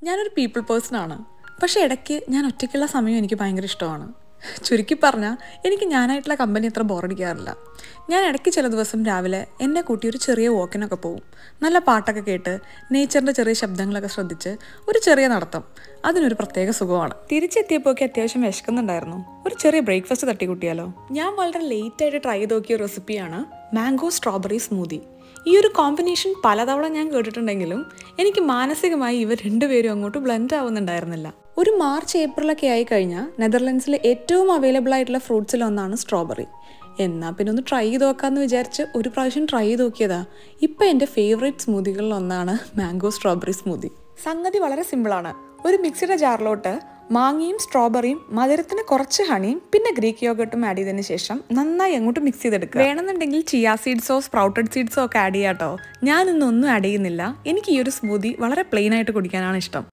ഞാനൊരു people person ആണ് പക്ഷേ ഇടയ്ക്ക് ഞാൻ ഒറ്റയ്ക്കുള്ള സമയം എനിക്ക് ഭയങ്കര ഇഷ്ടമാണ് ചുരുക്കി പറഞ്ഞാൽ എനിക്ക് ഞാനായിട്ടുള്ള കമ്പനി അത്ര ബോറടിക്കാറില്ല ഞാൻ ഇടയ്ക്ക് ചില ദിവസം രാവിലെ എന്നെ കൂട്ടി ഒരു ചെറിയ വോക്കിനൊക്കെ പോകും നല്ല പാട്ടൊക്കെ കേട്ട് നേച്ചറിൻ്റെ ചെറിയ ശബ്ദങ്ങളൊക്കെ ശ്രദ്ധിച്ച് ഒരു ചെറിയ നടത്തം അതിനൊരു പ്രത്യേക സുഖമാണ് തിരിച്ചെത്തിയപ്പോഴൊക്കെ അത്യാവശ്യം വിശക്കുന്നുണ്ടായിരുന്നു ഒരു ചെറിയ ബ്രേക്ക്ഫാസ്റ്റ് തട്ടിക്കൂട്ടിയാലോ ഞാൻ വളരെ ലേറ്റ് ആയിട്ട് ട്രൈ ചെയ്ത് നോക്കിയ റെസിപ്പിയാണ് മാംഗോ സ്ട്രോബെറി സ്മൂതി ഈ ഒരു കോമ്പിനേഷൻ പലതവണ ഞാൻ കേട്ടിട്ടുണ്ടെങ്കിലും എനിക്ക് മാനസികമായി ഇവർ രണ്ടുപേരും അങ്ങോട്ട് ബ്ലെൻഡ് ആവുന്നുണ്ടായിരുന്നില്ല ഒരു മാർച്ച് ഏപ്രിലൊക്കെ ആയി കഴിഞ്ഞാൽ നെതർലൻഡ്സിലെ ഏറ്റവും അവൈലബിൾ ആയിട്ടുള്ള ഫ്രൂട്ട്സിൽ ഒന്നാണ് സ്ട്രോബെറി എന്നാൽ പിന്നെ ഒന്ന് ട്രൈ ചെയ്ത് നോക്കാമെന്ന് വിചാരിച്ച് ഒരു പ്രാവശ്യം ട്രൈ ചെയ്ത് നോക്കിയതാ ഇപ്പം എൻ്റെ ഫേവറേറ്റ് സ്മൂതികളിൽ ഒന്നാണ് മാംഗോ സ്ട്രോബെറി സ്മൂതി സംഗതി വളരെ സിമ്പിളാണ് ഒരു മിക്സിയുടെ ജാറിലോട്ട് മാങ്ങയും സ്ട്രോബെറിയും മധുരത്തിന് കുറച്ച് ഹണിയും പിന്നെ ഗ്രീക്ക് യോഗട്ടും ആഡ് ചെയ്തതിന് ശേഷം നന്നായി അങ്ങോട്ട് മിക്സ് ചെയ്തെടുക്കുക വേണമെന്നുണ്ടെങ്കിൽ ചിയാ സീഡ്സോ സ്പ്രൗട്ടഡ് സീഡ്സോ ഒക്കെ ആഡ് ചെയ്യാട്ടോ ഞാൻ ഇന്നൊന്നും ആഡ് ചെയ്യുന്നില്ല എനിക്ക് ഈ ഒരു സ്മൂതി വളരെ പ്ലെയിൻ ആയിട്ട് കുടിക്കാനാണ് ഇഷ്ടം